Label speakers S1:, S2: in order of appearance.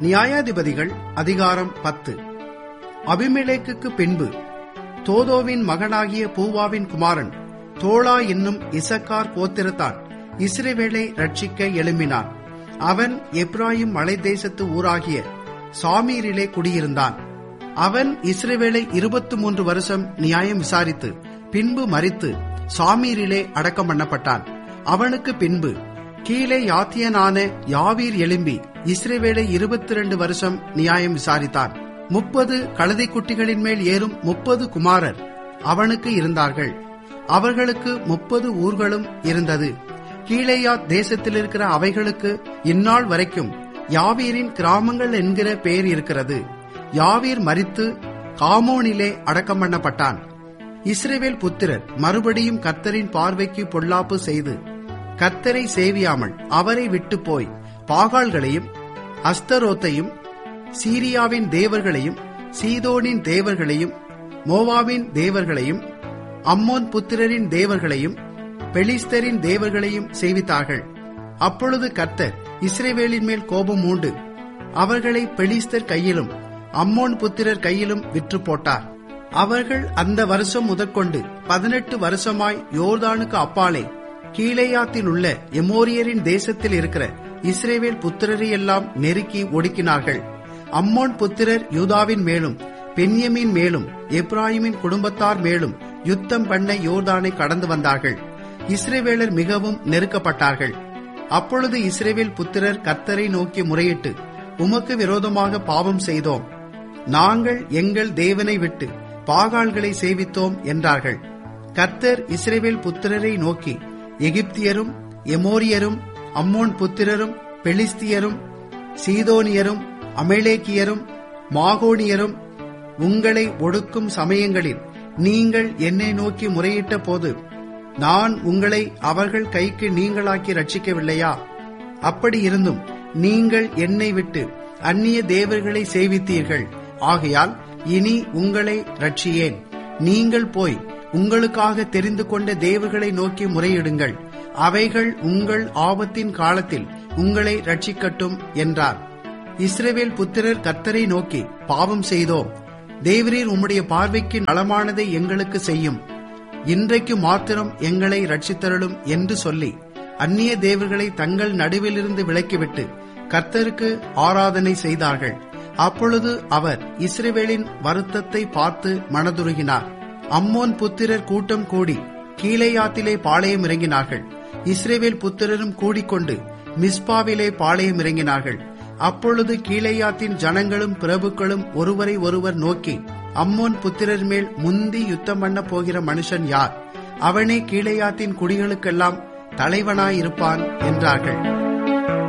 S1: நியாயாதிபதிகள் அதிகாரம் பத்து அபிமெலேக்குக்கு பின்பு தோதோவின் மகனாகிய பூவாவின் குமாரன் தோளா என்னும் இசக்கார் கோத்திரத்தான் இஸ்ரவேலை ரட்சிக்க எழும்பினான் அவன் எப்ராயிம் மலை தேசத்து ஊராகிய சாமீரிலே குடியிருந்தான் அவன் இஸ்ரவேலை இருபத்து மூன்று வருஷம் நியாயம் விசாரித்து பின்பு மறித்து சாமீரிலே அடக்கம் பண்ணப்பட்டான் அவனுக்கு பின்பு கீழே யாத்தியனான யாவீர் எழும்பி இஸ்ரேவேலை இருபத்தி ரெண்டு வருஷம் நியாயம் விசாரித்தான் முப்பது கழுதை குட்டிகளின் மேல் ஏறும் முப்பது குமாரர் அவனுக்கு இருந்தார்கள் அவர்களுக்கு முப்பது ஊர்களும் இருந்தது கீழேயாத் தேசத்தில் இருக்கிற அவைகளுக்கு இந்நாள் வரைக்கும் யாவீரின் கிராமங்கள் என்கிற பெயர் இருக்கிறது யாவீர் மறித்து காமோனிலே அடக்கம் பண்ணப்பட்டான் இஸ்ரேவேல் புத்திரர் மறுபடியும் கர்த்தரின் பார்வைக்கு பொல்லாப்பு செய்து கர்த்தரை சேவியாமல் அவரை விட்டு போய் பாகால்களையும் அஸ்தரோத்தையும் சீரியாவின் தேவர்களையும் சீதோனின் தேவர்களையும் மோவாவின் தேவர்களையும் அம்மோன் புத்திரரின் தேவர்களையும் பெலிஸ்தரின் தேவர்களையும் சேவித்தார்கள் அப்பொழுது கர்த்தர் இஸ்ரேவேலின் மேல் கோபம் உண்டு அவர்களை பெலிஸ்தர் கையிலும் அம்மோன் புத்திரர் கையிலும் விற்று போட்டார் அவர்கள் அந்த வருஷம் முதற்கொண்டு பதினெட்டு வருஷமாய் யோர்தானுக்கு அப்பாலே கீழேயாத்தில் உள்ள எமோரியரின் தேசத்தில் இருக்கிற இஸ்ரேவேல் புத்திரரையெல்லாம் நெருக்கி ஒடுக்கினார்கள் அம்மோன் புத்திரர் யூதாவின் மேலும் பென்யமின் மேலும் எப்ராஹிமின் குடும்பத்தார் மேலும் யுத்தம் பண்ண யோர்தானை கடந்து வந்தார்கள் இஸ்ரேவேலர் மிகவும் நெருக்கப்பட்டார்கள் அப்பொழுது இஸ்ரேவேல் புத்திரர் கர்த்தரை நோக்கி முறையிட்டு உமக்கு விரோதமாக பாவம் செய்தோம் நாங்கள் எங்கள் தேவனை விட்டு பாகால்களை சேவித்தோம் என்றார்கள் கர்த்தர் இஸ்ரேவேல் புத்திரரை நோக்கி எகிப்தியரும் எமோரியரும் அம்மோன் புத்திரரும் பெலிஸ்தியரும் சீதோனியரும் அமேலேக்கியரும் மாகோனியரும் உங்களை ஒடுக்கும் சமயங்களில் நீங்கள் என்னை நோக்கி முறையிட்ட போது நான் உங்களை அவர்கள் கைக்கு நீங்களாக்கி ரட்சிக்கவில்லையா அப்படி இருந்தும் நீங்கள் என்னை விட்டு அந்நிய தேவர்களை சேவித்தீர்கள் ஆகையால் இனி உங்களை ரட்சியேன் நீங்கள் போய் உங்களுக்காக தெரிந்து கொண்ட தேவர்களை நோக்கி முறையிடுங்கள் அவைகள் உங்கள் ஆபத்தின் காலத்தில் உங்களை ரட்சிக்கட்டும் என்றார் இஸ்ரேவேல் புத்திரர் கர்த்தரை நோக்கி பாவம் செய்தோம் தேவரீர் உம்முடைய பார்வைக்கு நலமானதை எங்களுக்கு செய்யும் இன்றைக்கு மாத்திரம் எங்களை ரட்சித்தருளும் என்று சொல்லி அந்நிய தேவர்களை தங்கள் நடுவிலிருந்து விலக்கிவிட்டு கர்த்தருக்கு ஆராதனை செய்தார்கள் அப்பொழுது அவர் இஸ்ரேவேலின் வருத்தத்தை பார்த்து மனதுருகினார் அம்மோன் புத்திரர் கூட்டம் கூடி கீழேயாத்திலே பாளையம் இறங்கினார்கள் இஸ்ரேவேல் புத்திரரும் கூடிக்கொண்டு மிஸ்பாவிலே பாளையம் இறங்கினார்கள் அப்பொழுது கீழேயாத்தின் ஜனங்களும் பிரபுக்களும் ஒருவரை ஒருவர் நோக்கி அம்மோன் புத்திரர் மேல் முந்தி யுத்தம் பண்ண போகிற மனுஷன் யார் அவனே கீழேயாத்தின் குடிகளுக்கெல்லாம் தலைவனாயிருப்பான் என்றார்கள்